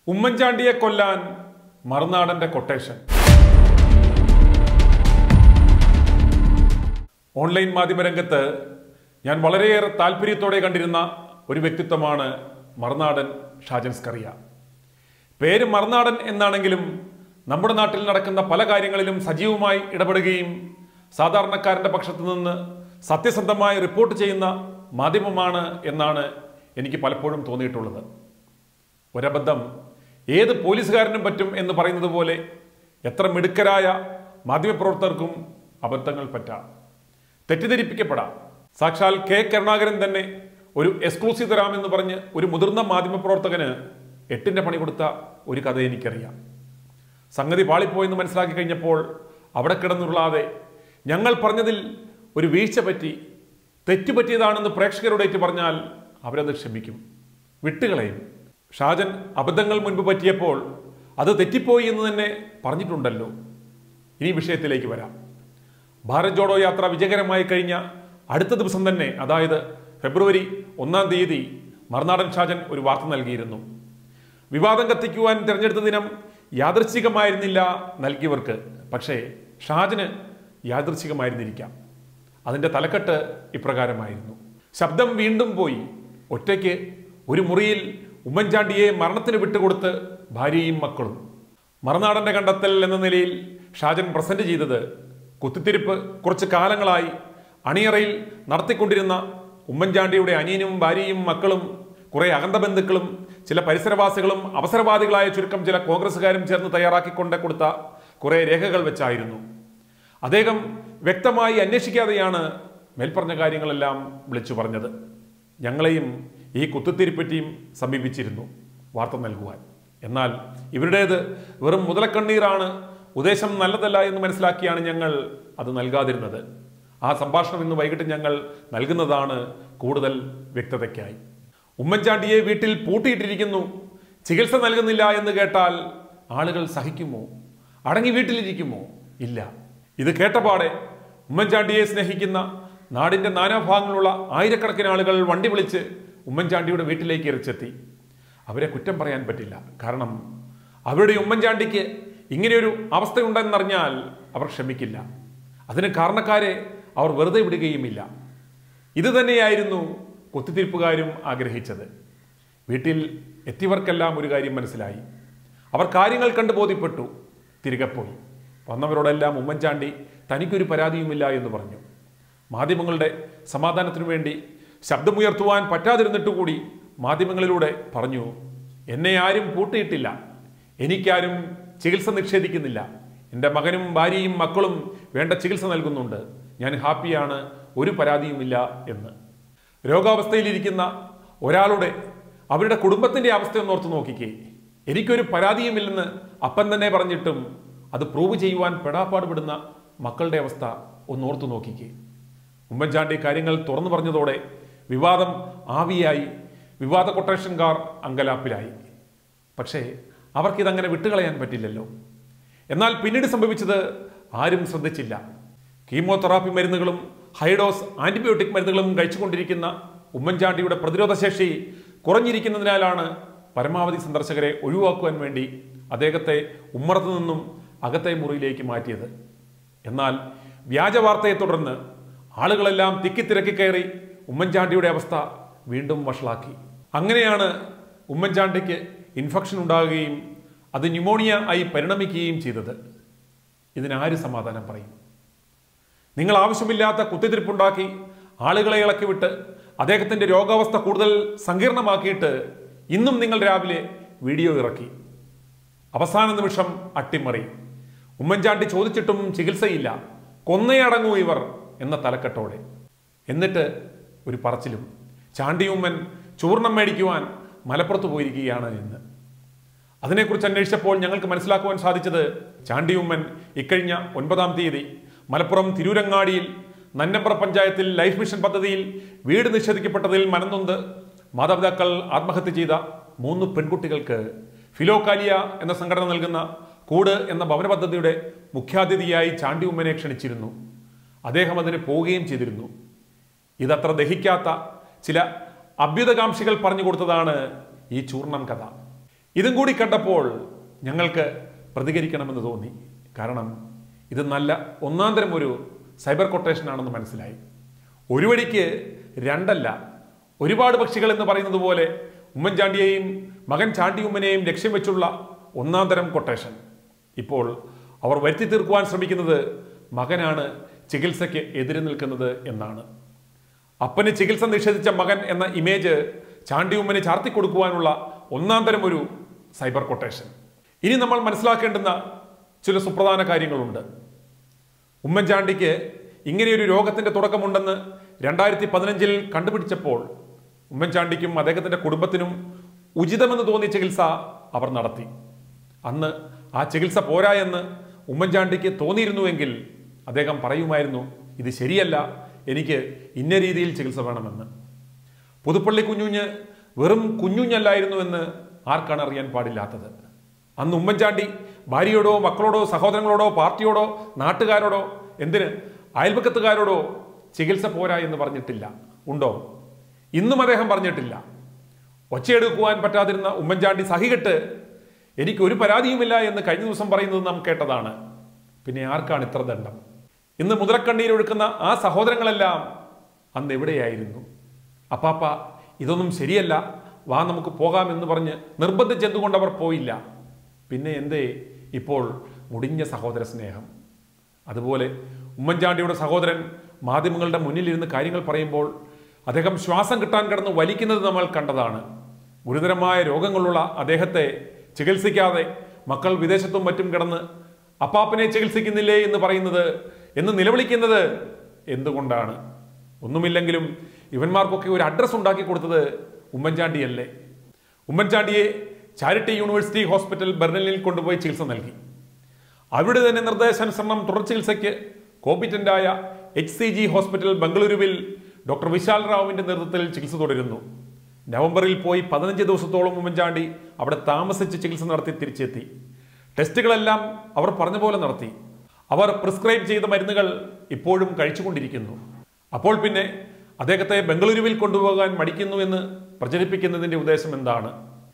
ഉമ്മൻചാണ്ടിയെ കൊല്ലാൻ മറുനാടന്റെ quotation online മാധ്യമരംഗത്ത് ഞാൻ വളരെയേറെ താല്പര്യത്തോടെ കണ്ടിരുന്ന ഒരു വ്യക്തിത്വമാണ് മറുനാടൻ ഷാജൻ സ്കറിയ പേര് മറുനാടൻ എന്നാണെങ്കിലും നമ്മുടെ നാട്ടിൽ നടക്കുന്ന പല കാര്യങ്ങളിലും സജീവമായി ഇടപെടുകയും സാധാരണക്കാരന്റെ പക്ഷത്തു നിന്ന് സത്യസന്ധമായി റിപ്പോർട്ട് ചെയ്യുന്ന മാധ്യമമാണ് എന്നാണ് എനിക്ക് പലപ്പോഴും തോന്നിയിട്ടുള്ളത് ഒരബദ്ധം ഏത് പോലീസുകാരനും പറ്റും എന്ന് പറയുന്നത് പോലെ എത്ര മിടുക്കരായ മാധ്യമപ്രവർത്തകർക്കും അബദ്ധങ്ങൾ പറ്റാം തെറ്റിദ്ധരിപ്പിക്കപ്പെടാം സാക്ഷാൽ കെ കരുണാകരൻ തന്നെ ഒരു എക്സ്ക്ലൂസീവ് തരാമെന്ന് പറഞ്ഞ് ഒരു മുതിർന്ന മാധ്യമപ്രവർത്തകന് എട്ടിന്റെ പണി കൊടുത്ത ഒരു കഥ എനിക്കറിയാം സംഗതി പാളിപ്പോയെന്ന് മനസ്സിലാക്കി കഴിഞ്ഞപ്പോൾ അവിടെ കിടന്നുള്ളാതെ ഞങ്ങൾ പറഞ്ഞതിൽ ഒരു വീഴ്ച പറ്റി തെറ്റുപറ്റിയതാണെന്ന് പ്രേക്ഷകരോട് ഏറ്റു പറഞ്ഞാൽ അവരത് ക്ഷമിക്കും വിട്ടുകളയും ഷാജൻ അബദ്ധങ്ങൾ മുൻപ് പറ്റിയപ്പോൾ അത് തെറ്റിപ്പോയി എന്ന് തന്നെ പറഞ്ഞിട്ടുണ്ടല്ലോ ഇനി വിഷയത്തിലേക്ക് വരാം ഭാരത് ജോഡോ യാത്ര വിജയകരമായി കഴിഞ്ഞ അടുത്ത ദിവസം തന്നെ അതായത് ഫെബ്രുവരി ഒന്നാം തീയതി മറുനാടൻ ഷാജൻ ഒരു വാർത്ത നൽകിയിരുന്നു വിവാദം കത്തിക്കുവാൻ തിരഞ്ഞെടുത്ത ദിനം യാദൃച്ഛികമായിരുന്നില്ല നൽകിയവർക്ക് പക്ഷേ ഷാജന് യാദൃച്ഛികമായിരുന്നിരിക്കാം അതിൻ്റെ തലക്കെട്ട് ഇപ്രകാരമായിരുന്നു ശബ്ദം വീണ്ടും പോയി ഒറ്റയ്ക്ക് ഒരു മുറിയിൽ ഉമ്മൻചാണ്ടിയെ മരണത്തിന് വിട്ടുകൊടുത്ത് ഭാര്യയും മക്കളും മറുനാടന്റെ കണ്ടെത്തൽ എന്ന നിലയിൽ ഷാജൻ പ്രസന്റ് ചെയ്തത് കുത്തിത്തിരിപ്പ് കുറച്ച് കാലങ്ങളായി അണിയറയിൽ നടത്തിക്കൊണ്ടിരുന്ന ഉമ്മൻചാണ്ടിയുടെ അനിയനും ഭാര്യയും മക്കളും കുറെ അകന്ത ബന്ധുക്കളും ചില പരിസരവാസികളും അവസരവാദികളായ ചുരുക്കം ചില കോൺഗ്രസ്സുകാരും ചേർന്ന് തയ്യാറാക്കിക്കൊണ്ട് കൊടുത്ത കുറെ രേഖകൾ വെച്ചായിരുന്നു അദ്ദേഹം വ്യക്തമായി അന്വേഷിക്കാതെയാണ് മേൽപ്പറഞ്ഞ കാര്യങ്ങളെല്ലാം വിളിച്ചു പറഞ്ഞത് ഞങ്ങളെയും ഈ കുത്തിത്തിരിപ്പറ്റിയും സമീപിച്ചിരുന്നു വാർത്ത നൽകുവാൻ എന്നാൽ ഇവരുടേത് വെറും മുതലക്കണ്ണീറാണ് ഉദ്ദേശം നല്ലതല്ല എന്ന് മനസ്സിലാക്കിയാണ് ഞങ്ങൾ അത് നൽകാതിരുന്നത് ആ സംഭാഷണം ഇന്ന് വൈകിട്ട് ഞങ്ങൾ നൽകുന്നതാണ് കൂടുതൽ വ്യക്തതയ്ക്കായി ഉമ്മൻചാണ്ടിയെ വീട്ടിൽ പൂട്ടിയിട്ടിരിക്കുന്നു ചികിത്സ നൽകുന്നില്ല എന്ന് കേട്ടാൽ ആളുകൾ സഹിക്കുമോ അടങ്ങി വീട്ടിലിരിക്കുമോ ഇല്ല ഇത് കേട്ടപാടെ ഉമ്മൻചാണ്ടിയെ സ്നേഹിക്കുന്ന നാടിന്റെ നാനാഭാഗങ്ങളുള്ള ആയിരക്കണക്കിന് ആളുകൾ വണ്ടി വിളിച്ച് ഉമ്മൻചാണ്ടിയുടെ വീട്ടിലേക്ക് ഇറച്ചെത്തി അവരെ കുറ്റം പറയാൻ പറ്റില്ല കാരണം അവരുടെ ഉമ്മൻചാണ്ടിക്ക് ഇങ്ങനെയൊരു അവസ്ഥയുണ്ടെന്നറിഞ്ഞാൽ അവർ ക്ഷമിക്കില്ല അതിന് കാരണക്കാരെ അവർ വെറുതെ വിടുകയുമില്ല ഇത് തന്നെയായിരുന്നു കുത്തിത്തിരിപ്പുകാരും ആഗ്രഹിച്ചത് വീട്ടിൽ എത്തിയവർക്കെല്ലാം ഒരു കാര്യം മനസ്സിലായി അവർ കാര്യങ്ങൾ കണ്ട് ബോധ്യപ്പെട്ടു തിരികെ പോയി വന്നവരോടെല്ലാം ഉമ്മൻചാണ്ടി തനിക്കൊരു പരാതിയുമില്ല എന്ന് പറഞ്ഞു മാധ്യമങ്ങളുടെ സമാധാനത്തിനു വേണ്ടി ശബ്ദമുയർത്തുവാൻ പറ്റാതിരുന്നിട്ട് കൂടി മാധ്യമങ്ങളിലൂടെ പറഞ്ഞു എന്നെ ആരും പൂട്ടിയിട്ടില്ല എനിക്കാരും ചികിത്സ നിഷേധിക്കുന്നില്ല എൻ്റെ മകനും ഭാര്യയും മക്കളും വേണ്ട ചികിത്സ നൽകുന്നുണ്ട് ഞാൻ ഹാപ്പിയാണ് ഒരു പരാതിയുമില്ല എന്ന് രോഗാവസ്ഥയിലിരിക്കുന്ന ഒരാളുടെ അവരുടെ കുടുംബത്തിന്റെ അവസ്ഥയൊന്ന് ഓർത്ത് നോക്കിക്കേ എനിക്കൊരു പരാതിയുമില്ലെന്ന് അപ്പൻ തന്നെ പറഞ്ഞിട്ടും അത് പ്രൂവ് ചെയ്യുവാൻ പെടാപ്പാട് പെടുന്ന മക്കളുടെ അവസ്ഥ ഒന്ന് ഓർത്തു നോക്കിക്കേ ഉമ്മൻചാണ്ടി കാര്യങ്ങൾ തുറന്നു പറഞ്ഞതോടെ വിവാദം ആവിയായി വിവാദ കൊട്ടേഷൻകാർ അങ്കലാപ്പിലായി പക്ഷേ അവർക്കിതങ്ങനെ വിട്ടുകളയാൻ പറ്റില്ലല്ലോ എന്നാൽ പിന്നീട് സംഭവിച്ചത് ആരും ശ്രദ്ധിച്ചില്ല കീമോതെറാപ്പി മരുന്നുകളും ഹൈഡോസ് ആന്റിബയോട്ടിക് മരുന്നുകളും കഴിച്ചുകൊണ്ടിരിക്കുന്ന ഉമ്മൻചാണ്ടിയുടെ പ്രതിരോധശേഷി കുറഞ്ഞിരിക്കുന്നതിനാലാണ് പരമാവധി സന്ദർശകരെ ഒഴിവാക്കുവാൻ വേണ്ടി അദ്ദേഹത്തെ ഉമ്മറത്തു നിന്നും അകത്തെ മുറിയിലേക്ക് മാറ്റിയത് എന്നാൽ വ്യാജ വാർത്തയെ തുടർന്ന് ആളുകളെല്ലാം തിക്കിത്തിരക്കി കയറി ഉമ്മൻചാണ്ടിയുടെ അവസ്ഥ വീണ്ടും വഷളാക്കി അങ്ങനെയാണ് ഉമ്മൻചാണ്ടിക്ക് ഇൻഫെക്ഷൻ ഉണ്ടാകുകയും അത് ന്യൂമോണിയ ആയി പരിണമിക്കുകയും ചെയ്തത് ഇതിനാര് സമാധാനം പറയും നിങ്ങൾ ആവശ്യമില്ലാത്ത കുത്തിത്തിരിപ്പുണ്ടാക്കി ആളുകളെ ഇളക്കിവിട്ട് അദ്ദേഹത്തിന്റെ രോഗാവസ്ഥ കൂടുതൽ സങ്കീർണമാക്കിയിട്ട് ഇന്നും നിങ്ങൾ രാവിലെ വീഡിയോ ഇറക്കി അവസാന നിമിഷം അട്ടിമറി ഉമ്മൻചാണ്ടി ചോദിച്ചിട്ടും ചികിത്സയില്ല കൊന്നയടങ്ങൂ ഇവർ എന്ന തലക്കെട്ടോടെ എന്നിട്ട് ഒരു പറച്ചിലും ചാണ്ടിയുമ്മൻ ചൂർണം മേടിക്കുവാൻ മലപ്പുറത്ത് പോയിരിക്കുകയാണ് എന്ന് അതിനെക്കുറിച്ച് അന്വേഷിച്ചപ്പോൾ ഞങ്ങൾക്ക് മനസ്സിലാക്കുവാൻ സാധിച്ചത് ചാണ്ടിയുമ്മൻ ഇക്കഴിഞ്ഞ ഒൻപതാം തീയതി മലപ്പുറം തിരൂരങ്ങാടിയിൽ നന്നമ്പ്ര പഞ്ചായത്തിൽ ലൈഫ് മിഷൻ പദ്ധതിയിൽ വീട് നിഷേധിക്കപ്പെട്ടതിൽ മനംനൊന്ത് മാതാപിതാക്കൾ ആത്മഹത്യ ചെയ്ത മൂന്ന് പെൺകുട്ടികൾക്ക് ഫിലോകാലിയ എന്ന സംഘടന നൽകുന്ന കൂട് എന്ന ഭവന പദ്ധതിയുടെ മുഖ്യാതിഥിയായി ചാണ്ടി ഉമ്മനെ ക്ഷണിച്ചിരുന്നു അദ്ദേഹം അതിന് പോവുകയും ചെയ്തിരുന്നു ഇതത്ര ദഹിക്കാത്ത ചില അഭ്യുതകാംക്ഷികൾ പറഞ്ഞു കൊടുത്തതാണ് ഈ ചൂർണം കഥ ഇതും കൂടി കണ്ടപ്പോൾ ഞങ്ങൾക്ക് പ്രതികരിക്കണമെന്ന് തോന്നി കാരണം ഇത് നല്ല ഒന്നാന്തരം ഒരു സൈബർ കൊട്ടേഷൻ ആണെന്ന് മനസ്സിലായി ഒരു വഴിക്ക് രണ്ടല്ല ഒരുപാട് പക്ഷികൾ എന്ന് പറയുന്നത് പോലെ ഉമ്മൻചാണ്ടിയെയും മകൻ ചാണ്ടി ഉമ്മനെയും ലക്ഷ്യം വെച്ചുള്ള ഒന്നാന്തരം കൊട്ടേഷൻ ഇപ്പോൾ അവർ വരുത്തി തീർക്കുവാൻ ശ്രമിക്കുന്നത് മകനാണ് ചികിത്സയ്ക്ക് എതിര് നിൽക്കുന്നത് എന്നാണ് അപ്പന് ചികിത്സ നിഷേധിച്ച മകൻ എന്ന ഇമേജ് ചാണ്ടി ഉമ്മനെ ചാർത്തി കൊടുക്കുവാനുള്ള ഒന്നാന്തരം ഒരു സൈബർ കൊട്ടേഷൻ ഇനി നമ്മൾ മനസ്സിലാക്കേണ്ടുന്ന ചില സുപ്രധാന കാര്യങ്ങളുണ്ട് ഉമ്മൻചാണ്ടിക്ക് ഇങ്ങനെയൊരു രോഗത്തിന്റെ തുടക്കമുണ്ടെന്ന് രണ്ടായിരത്തി പതിനഞ്ചിൽ കണ്ടുപിടിച്ചപ്പോൾ ഉമ്മൻചാണ്ടിക്കും അദ്ദേഹത്തിന്റെ കുടുംബത്തിനും ഉചിതമെന്ന് തോന്നിയ ചികിത്സ അവർ നടത്തി അന്ന് ആ ചികിത്സ പോരാ എന്ന് ഉമ്മൻചാണ്ടിക്ക് തോന്നിയിരുന്നുവെങ്കിൽ അദ്ദേഹം പറയുമായിരുന്നു ഇത് ശരിയല്ല എനിക്ക് ഇന്ന രീതിയിൽ ചികിത്സ വേണമെന്ന് പുതുപ്പള്ളി കുഞ്ഞുഞ്ഞ് വെറും കുഞ്ഞുഞ്ഞല്ലായിരുന്നു എന്ന് ആർക്കാണ് അറിയാൻ പാടില്ലാത്തത് അന്ന് ഉമ്മൻചാണ്ടി ഭാര്യയോടോ മക്കളോടോ സഹോദരങ്ങളോടോ പാർട്ടിയോടോ നാട്ടുകാരോടോ എന്തിന് അയൽപക്കത്തുകാരോടോ ചികിത്സ പോരാ എന്ന് പറഞ്ഞിട്ടില്ല ഉണ്ടോ ഇന്നും അദ്ദേഹം പറഞ്ഞിട്ടില്ല ഒച്ചയെടുക്കുവാൻ പറ്റാതിരുന്ന ഉമ്മൻചാണ്ടി സഹികെട്ട് എനിക്ക് ഒരു പരാതിയുമില്ല എന്ന് കഴിഞ്ഞ ദിവസം പറയുന്നത് നാം കേട്ടതാണ് പിന്നെ ആർക്കാണ് ഇത്ര ദണ്ഡം ഇന്ന് മുതലക്കണ്ണീരൊഴുക്കുന്ന ആ സഹോദരങ്ങളെല്ലാം അന്ന് എവിടെയായിരുന്നു അപ്പാപ്പ ഇതൊന്നും ശരിയല്ല വാ നമുക്ക് പോകാം എന്ന് പറഞ്ഞ് നിർബന്ധിച്ചെന്തുകൊണ്ട് അവർ പോയില്ല പിന്നെ എന്തേ ഇപ്പോൾ മുടിഞ്ഞ സഹോദര സ്നേഹം അതുപോലെ ഉമ്മൻചാണ്ടിയുടെ സഹോദരൻ മാധ്യമങ്ങളുടെ മുന്നിലിരുന്ന് കാര്യങ്ങൾ പറയുമ്പോൾ അദ്ദേഹം ശ്വാസം കിട്ടാൻ കിടന്ന് വലിക്കുന്നത് നമ്മൾ കണ്ടതാണ് ഗുരുതരമായ രോഗങ്ങളുള്ള അദ്ദേഹത്തെ ചികിത്സിക്കാതെ മക്കൾ വിദേശത്തും മറ്റും കിടന്ന് അപ്പാപ്പനെ ചികിത്സിക്കുന്നില്ലേ എന്ന് പറയുന്നത് എന്ന് നിലവിളിക്കുന്നത് എന്തുകൊണ്ടാണ് ഒന്നുമില്ലെങ്കിലും ഇവന്മാർക്കൊക്കെ ഒരു അഡ്രസ്സ് ഉണ്ടാക്കി കൊടുത്തത് ഉമ്മൻചാണ്ടിയല്ലേ ഉമ്മൻചാണ്ടിയെ ചാരിറ്റി യൂണിവേഴ്സിറ്റി ഹോസ്പിറ്റൽ ബെർലിനിൽ കൊണ്ടുപോയി ചികിത്സ നൽകി അവിടെ തന്നെ നിർദ്ദേശാനുസരണം തുടർ ചികിത്സയ്ക്ക് കോമ്പിറ്റന്റായ എച്ച് സി ജി ഹോസ്പിറ്റൽ ബംഗളൂരുവിൽ ഡോക്ടർ വിശാൽ റാവുവിന്റെ നേതൃത്വത്തിൽ ചികിത്സ തുടരുന്നു നവംബറിൽ പോയി പതിനഞ്ച് ദിവസത്തോളം ഉമ്മൻചാണ്ടി അവിടെ താമസിച്ച് ചികിത്സ നടത്തി തിരിച്ചെത്തി ടെസ്റ്റുകളെല്ലാം അവർ പറഞ്ഞ പോലെ നടത്തി അവർ പ്രിസ്ക്രൈബ് ചെയ്ത മരുന്നുകൾ ഇപ്പോഴും കഴിച്ചുകൊണ്ടിരിക്കുന്നു അപ്പോൾ പിന്നെ അദ്ദേഹത്തെ ബംഗളൂരുവിൽ കൊണ്ടുപോകാൻ മടിക്കുന്നു എന്ന് പ്രചരിപ്പിക്കുന്നതിന്റെ ഉദ്ദേശം എന്താണ്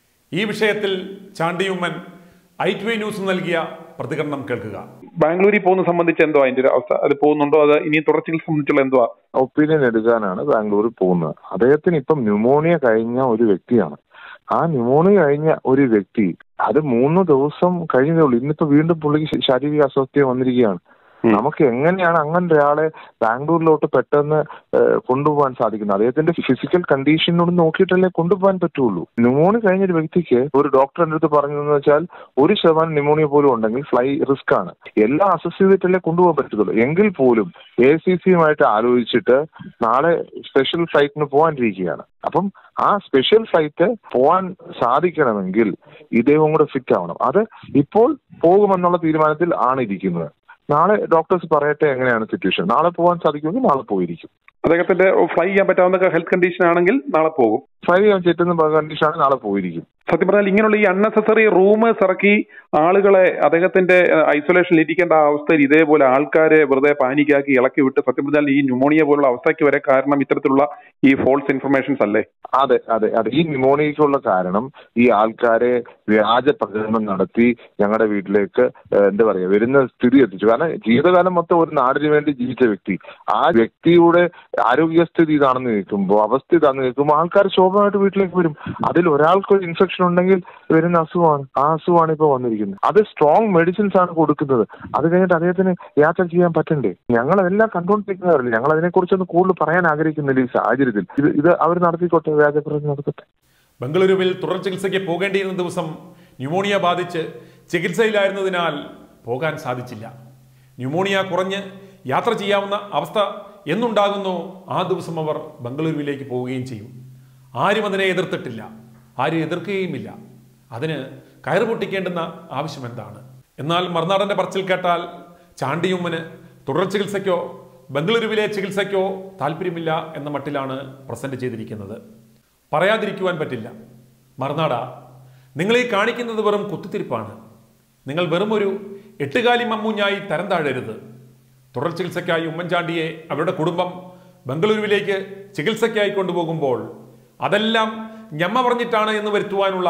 ഈ വിഷയത്തിൽ ചാണ്ടിയുമ്മൻ ഐ ടി ന്യൂസ് നൽകിയ പ്രതികരണം കേൾക്കുക ബാംഗ്ലൂരിൽ പോകുന്ന സംബന്ധിച്ച് എന്തോ അതിന്റെ ഒരു അവസ്ഥ അത് പോകുന്നുണ്ടോ അത് ഇനി തുടർ ചികിത്സ സംബന്ധിച്ചുള്ള എന്തോ ഒപ്പീനിയൻ എടുക്കാനാണ് ബാംഗ്ലൂരിൽ പോകുന്നത് അദ്ദേഹത്തിന് ഇപ്പം ന്യൂമോണിയ കഴിഞ്ഞ ഒരു വ്യക്തിയാണ് ആ ന്യൂമോണിയ കഴിഞ്ഞ ഒരു വ്യക്തി അത് മൂന്ന് ദിവസം കഴിഞ്ഞതേ ഉള്ളൂ ഇന്നിപ്പോ വീണ്ടും പുള്ളിക്ക് ശാരീരിക അസ്വസ്ഥത വന്നിരിക്കുകയാണ് നമുക്ക് എങ്ങനെയാണ് അങ്ങനെ ഒരാളെ ബാംഗ്ലൂരിലോട്ട് പെട്ടെന്ന് ഏഹ്, കൊണ്ടുപോകാൻ സാധിക്കുന്നത് അദ്ദേഹത്തിന്റെ ഫിസിക്കൽ കണ്ടീഷനോട് നോക്കിയിട്ടല്ലേ കൊണ്ടുപോകാൻ പറ്റുള്ളൂ ന്യൂമോണിയ കഴിഞ്ഞ ഒരു വ്യക്തിക്ക് ഒരു ഡോക്ടർ എൻ്റെ അടുത്ത് പറഞ്ഞതെന്ന് വെച്ചാൽ ഒരു ശതമാനം ന്യൂമോണിയ പോലും ഉണ്ടെങ്കിൽ ഫ്ലൈ റിസ്ക് ആണ് എല്ലാം അസസ് ചെയ്തിട്ടല്ലേ കൊണ്ടുപോകാൻ പറ്റത്തുള്ളൂ എങ്കിൽ പോലും എ സി സിയുമായിട്ട് ആലോചിച്ചിട്ട് നാളെ സ്പെഷ്യൽ ഫ്ലൈറ്റിന് പോകാനിരിക്കുകയാണ് അപ്പം ആ സ്പെഷ്യൽ ഫ്ലൈറ്റ് പോകാൻ സാധിക്കണമെങ്കിൽ ഇദ്ദേഹം കൂടെ ഫിറ്റ് ആവണം അത് ഇപ്പോൾ പോകുമെന്നുള്ള തീരുമാനത്തിൽ ആണ് ഇരിക്കുന്നത് നാളെ ഡോക്ടേഴ്സ് പറയട്ടെ എങ്ങനെയാണ് സിറ്റുവേഷൻ നാളെ പോകാൻ സാധിക്കുമെങ്കിൽ നാളെ പോയിരിക്കും അദ്ദേഹത്തിന്റെ ഫ്ലൈ ചെയ്യാൻ പറ്റാവുന്ന ഹെൽത്ത് കണ്ടീഷൻ ആണെങ്കിൽ നാളെ പോകും ഫ്ലൈ ചെയ്യാൻ പറ്റുന്ന കണ്ടീഷനാണ് നാളെ പോയിരിക്കും സത്യം പറഞ്ഞാൽ ഇങ്ങനെയുള്ള ഈ അൺനെസസറി റൂമേഴ്സ് ഇറക്കി ആളുകളെ അദ്ദേഹത്തിന്റെ ഐസൊലേഷനിൽ ഇരിക്കേണ്ട ആ അവസ്ഥയിൽ ഇതേപോലെ ആൾക്കാരെ വെറുതെ പാനിക്കാക്കി ഇളക്കി വിട്ട് സത്യം പറഞ്ഞാൽ ഈ ന്യൂമോണിയ പോലുള്ള അവസ്ഥയ്ക്ക് വരെ കാരണം ഇത്തരത്തിലുള്ള ഈ ഫോൾസ് ഇൻഫർമേഷൻസ് അല്ലേ അതെ അതെ അതെ ഈ ന്യൂമോണിയക്കുള്ള കാരണം ഈ ആൾക്കാരെ വ്യാജ പ്രചരണം നടത്തി ഞങ്ങളുടെ വീട്ടിലേക്ക് ഏഹ്, എന്താ പറയാ വരുന്ന സ്ഥിതി എത്തിച്ചു കാരണം ജീവിതകാലം മൊത്തം ഒരു നാടിന് വേണ്ടി ജീവിച്ച വ്യക്തി ആ വ്യക്തിയുടെ ആരോഗ്യസ്ഥിതി ഇതാണെന്ന് നിൽക്കുമ്പോൾ അവസ്ഥ ഇതാണെന്ന് നിൽക്കുമ്പോൾ ആൾക്കാർ ശോഭമായിട്ട് വീട്ടിലേക്ക് വരും അതിൽ ഒരാൾക്ക് ഒരു ഇൻഫെക്ഷൻ ഉണ്ടെങ്കിൽ വരുന്ന അസുഖമാണ് ആ അസുഖമാണ് ഇപ്പോൾ വന്നിരിക്കുന്നത് അത് സ്ട്രോങ് മെഡിസിൻസ് ആണ് കൊടുക്കുന്നത് അത് കഴിഞ്ഞിട്ട് അദ്ദേഹത്തിന് യാത്ര ചെയ്യാൻ പറ്റണ്ടേ ഞങ്ങൾ അതെല്ലാം കണ്ടുകൊണ്ടിരിക്കുന്നവരല്ലേ ഞങ്ങൾ അതിനെക്കുറിച്ചൊന്ന് കൂടുതൽ പറയാൻ ആഗ്രഹിക്കുന്നില്ല ഈ സാഹചര്യത്തിൽ ഇത് ഇത് അവർ നടത്തിക്കോട്ടെ വ്യാജപ്രചരണം നടത്തട്ടെ ബംഗളൂരുവിൽ തുടർ ചികിത്സയ്ക്ക് പോകേണ്ടിയിരുന്ന ദിവസം ന്യൂമോണിയ ബാധിച്ച് ചികിത്സയിലായിരുന്നതിനാൽ പോകാൻ സാധിച്ചില്ല ന്യൂമോണിയ കുറഞ്ഞ് യാത്ര ചെയ്യാവുന്ന അവസ്ഥ എന്നുണ്ടാകുന്നോ ആ ദിവസം അവർ ബംഗളൂരുവിലേക്ക് പോവുകയും ചെയ്യും ആരും അതിനെ എതിർത്തിട്ടില്ല ആരും എതിർക്കുകയുമില്ല അതിന് കയറ് പൊട്ടിക്കേണ്ടുന്ന ആവശ്യം എന്താണ് എന്നാൽ മറുനാടന്റെ പറച്ചിൽ കേട്ടാൽ ചാണ്ടിയുമ്മന് തുടർ ചികിത്സയ്ക്കോ ബംഗളൂരുവിലെ ചികിത്സയ്ക്കോ താല്പര്യമില്ല എന്ന മട്ടിലാണ് പ്രസന്റ് ചെയ്തിരിക്കുന്നത് പറയാതിരിക്കുവാൻ പറ്റില്ല മറുനാട നിങ്ങൾ ഈ കാണിക്കുന്നത് വെറും കുത്തിത്തിരിപ്പാണ് നിങ്ങൾ വെറും ഒരു എട്ടുകാലി മമ്മൂഞ്ഞായി തരം താഴരുത് തുടർ ചികിത്സയ്ക്കായി ഉമ്മൻചാണ്ടിയെ അവരുടെ കുടുംബം ബംഗളൂരുവിലേക്ക് ചികിത്സയ്ക്കായി കൊണ്ടുപോകുമ്പോൾ അതെല്ലാം ഞമ്മ പറഞ്ഞിട്ടാണ് എന്ന് വരുത്തുവാനുള്ള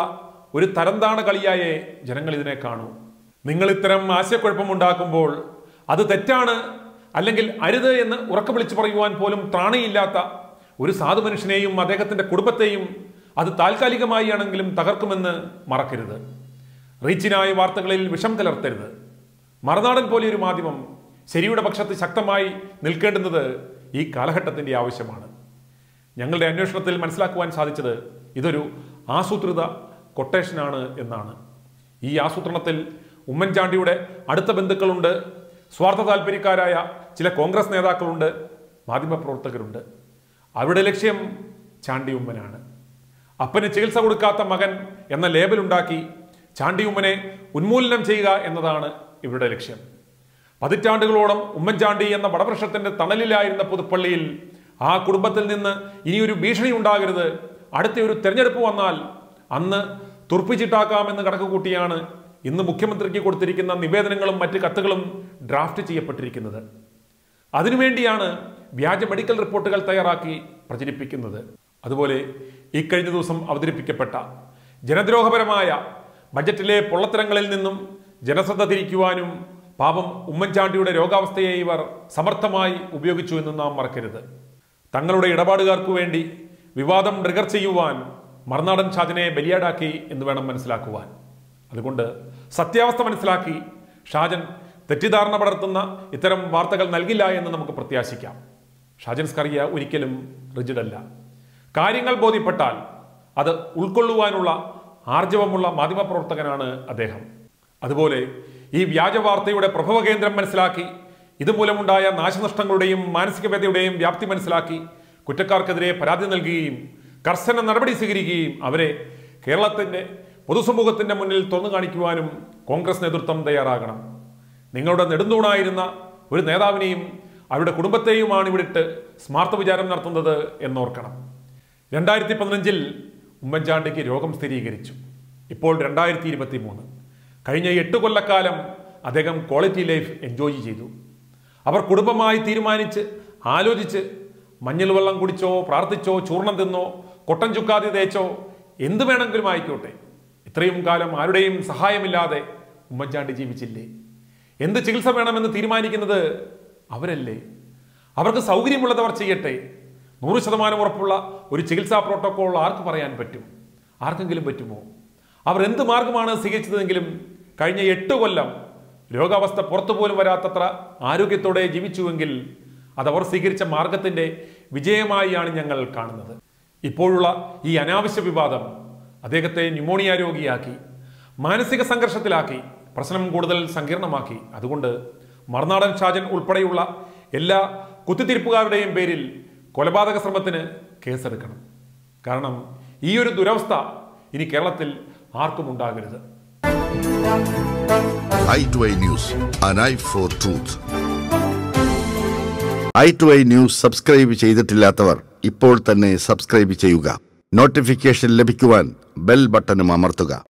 ഒരു തരംതാണ കളിയായേ ജനങ്ങൾ ഇതിനെ കാണൂ നിങ്ങൾ ഇത്തരം ആശയക്കുഴപ്പമുണ്ടാക്കുമ്പോൾ അത് തെറ്റാണ് അല്ലെങ്കിൽ അരുത് എന്ന് ഉറക്കെ വിളിച്ചു പറയുവാൻ പോലും ത്രാണിയില്ലാത്ത ഒരു സാധു മനുഷ്യനെയും അദ്ദേഹത്തിന്റെ കുടുംബത്തെയും അത് താൽക്കാലികമായി ആണെങ്കിലും തകർക്കുമെന്ന് മറക്കരുത് റീച്ചിനായ വാർത്തകളിൽ വിഷം കലർത്തരുത് മറുനാടൻ പോലെ ഒരു മാധ്യമം ശരിയുടെ പക്ഷത്ത് ശക്തമായി നിൽക്കേണ്ടുന്നത് ഈ കാലഘട്ടത്തിന്റെ ആവശ്യമാണ് ഞങ്ങളുടെ അന്വേഷണത്തിൽ മനസ്സിലാക്കുവാൻ സാധിച്ചത് ഇതൊരു ആസൂത്രിത കൊട്ടേഷനാണ് എന്നാണ് ഈ ആസൂത്രണത്തിൽ ഉമ്മൻചാണ്ടിയുടെ അടുത്ത ബന്ധുക്കളുണ്ട് സ്വാർത്ഥ താല്പര്യക്കാരായ ചില കോൺഗ്രസ് നേതാക്കളുണ്ട് മാധ്യമപ്രവർത്തകരുണ്ട് അവരുടെ ലക്ഷ്യം ചാണ്ടി ഉമ്മനാണ് അപ്പന് ചികിത്സ കൊടുക്കാത്ത മകൻ എന്ന ലേബലുണ്ടാക്കി ചാണ്ടി ഉമ്മനെ ഉന്മൂലനം ചെയ്യുക എന്നതാണ് ഇവരുടെ ലക്ഷ്യം പതിറ്റാണ്ടുകളോളം ഉമ്മൻചാണ്ടി എന്ന വടവൃക്ഷത്തിന്റെ തണലിലായിരുന്ന പുതുപ്പള്ളിയിൽ ആ കുടുംബത്തിൽ നിന്ന് ഇനിയൊരു ഭീഷണി ഉണ്ടാകരുത് അടുത്ത ഒരു തെരഞ്ഞെടുപ്പ് വന്നാൽ അന്ന് തുർപ്പിച്ചിട്ടാക്കാമെന്ന് കണക്ക് കൂട്ടിയാണ് ഇന്ന് മുഖ്യമന്ത്രിക്ക് കൊടുത്തിരിക്കുന്ന നിവേദനങ്ങളും മറ്റ് കത്തുകളും ഡ്രാഫ്റ്റ് ചെയ്യപ്പെട്ടിരിക്കുന്നത് അതിനുവേണ്ടിയാണ് വ്യാജ മെഡിക്കൽ റിപ്പോർട്ടുകൾ തയ്യാറാക്കി പ്രചരിപ്പിക്കുന്നത് അതുപോലെ ഇക്കഴിഞ്ഞ ദിവസം അവതരിപ്പിക്കപ്പെട്ട ജനദ്രോഹപരമായ ബജറ്റിലെ പൊള്ളത്തരങ്ങളിൽ നിന്നും ജനശ്രദ്ധ തിരിക്കുവാനും പാപം ഉമ്മൻചാണ്ടിയുടെ രോഗാവസ്ഥയെ ഇവർ സമർത്ഥമായി ഉപയോഗിച്ചു എന്ന് നാം മറക്കരുത് തങ്ങളുടെ ഇടപാടുകാർക്ക് വേണ്ടി വിവാദം ട്രിഗർ ചെയ്യുവാൻ മറുനാടൻ ഷാജനെ ബലിയാടാക്കി എന്ന് വേണം മനസ്സിലാക്കുവാൻ അതുകൊണ്ട് സത്യാവസ്ഥ മനസ്സിലാക്കി ഷാജൻ തെറ്റിദ്ധാരണ പടർത്തുന്ന ഇത്തരം വാർത്തകൾ നൽകില്ല എന്ന് നമുക്ക് പ്രത്യാശിക്കാം ഷാജൻ സ്കറിയ ഒരിക്കലും റിജിഡല്ല കാര്യങ്ങൾ ബോധ്യപ്പെട്ടാൽ അത് ഉൾക്കൊള്ളുവാനുള്ള ആർജവമുള്ള മാധ്യമപ്രവർത്തകനാണ് അദ്ദേഹം അതുപോലെ ഈ വ്യാജ വാർത്തയുടെ പ്രഭവ കേന്ദ്രം മനസ്സിലാക്കി ഇതുമൂലമുണ്ടായ നാശനഷ്ടങ്ങളുടെയും മാനസിക വ്യതയുടെയും വ്യാപ്തി മനസ്സിലാക്കി കുറ്റക്കാർക്കെതിരെ പരാതി നൽകുകയും കർശന നടപടി സ്വീകരിക്കുകയും അവരെ കേരളത്തിന്റെ പൊതുസമൂഹത്തിന്റെ മുന്നിൽ തുറന്നു കാണിക്കുവാനും കോൺഗ്രസ് നേതൃത്വം തയ്യാറാകണം നിങ്ങളുടെ നെടുന്തൂണായിരുന്ന ഒരു നേതാവിനെയും അവരുടെ കുടുംബത്തെയുമാണ് ഇവിടിട്ട് സ്മാർത്ഥ വിചാരം നടത്തുന്നത് എന്നോർക്കണം രണ്ടായിരത്തി പതിനഞ്ചിൽ ഉമ്മൻചാണ്ടിക്ക് രോഗം സ്ഥിരീകരിച്ചു ഇപ്പോൾ രണ്ടായിരത്തി ഇരുപത്തി മൂന്ന് കഴിഞ്ഞ എട്ട് കൊല്ലക്കാലം അദ്ദേഹം ക്വാളിറ്റി ലൈഫ് എൻജോയ് ചെയ്തു അവർ കുടുംബമായി തീരുമാനിച്ച് ആലോചിച്ച് മഞ്ഞൾ വെള്ളം കുടിച്ചോ പ്രാർത്ഥിച്ചോ ചൂർണം തിന്നോ കൊട്ടൻ ചുക്കാതി തേച്ചോ എന്ത് വേണമെങ്കിലും ആയിക്കോട്ടെ ഇത്രയും കാലം ആരുടെയും സഹായമില്ലാതെ ഉമ്മൻചാണ്ടി ജീവിച്ചില്ലേ എന്ത് ചികിത്സ വേണമെന്ന് തീരുമാനിക്കുന്നത് അവരല്ലേ അവർക്ക് സൗകര്യമുള്ളത് അവർ ചെയ്യട്ടെ നൂറ് ശതമാനം ഉറപ്പുള്ള ഒരു ചികിത്സാ പ്രോട്ടോക്കോൾ ആർക്ക് പറയാൻ പറ്റും ആർക്കെങ്കിലും പറ്റുമോ അവർ എന്ത് മാർഗമാണ് സ്വീകരിച്ചതെങ്കിലും കഴിഞ്ഞ എട്ട് കൊല്ലം രോഗാവസ്ഥ പുറത്തു പോലും വരാത്തത്ര ആരോഗ്യത്തോടെ ജീവിച്ചുവെങ്കിൽ അതവർ സ്വീകരിച്ച മാർഗത്തിന്റെ വിജയമായാണ് ഞങ്ങൾ കാണുന്നത് ഇപ്പോഴുള്ള ഈ അനാവശ്യ വിവാദം അദ്ദേഹത്തെ ന്യൂമോണിയ രോഗിയാക്കി മാനസിക സംഘർഷത്തിലാക്കി പ്രശ്നം കൂടുതൽ സങ്കീർണമാക്കി അതുകൊണ്ട് മറുനാടൻ ഷാജൻ ഉൾപ്പെടെയുള്ള എല്ലാ കുത്തിത്തിരിപ്പുകാരുടെയും പേരിൽ കൊലപാതക ശ്രമത്തിന് കേസെടുക്കണം കാരണം ഈ ഒരു ദുരവസ്ഥ ഇനി കേരളത്തിൽ ആർക്കും ഉണ്ടാകരുത് eye to eye news an eye for truth eye to eye news subscribe ചെയ്തിട്ടില്ലാത്തവർ ഇപ്പോൾ തന്നെ സബ്സ്ക്രൈബ് ചെയ്യുക നോട്ടിഫിക്കേഷൻ ലഭിക്കുവാൻ ബെൽ ബട്ടണും അമർത്തുക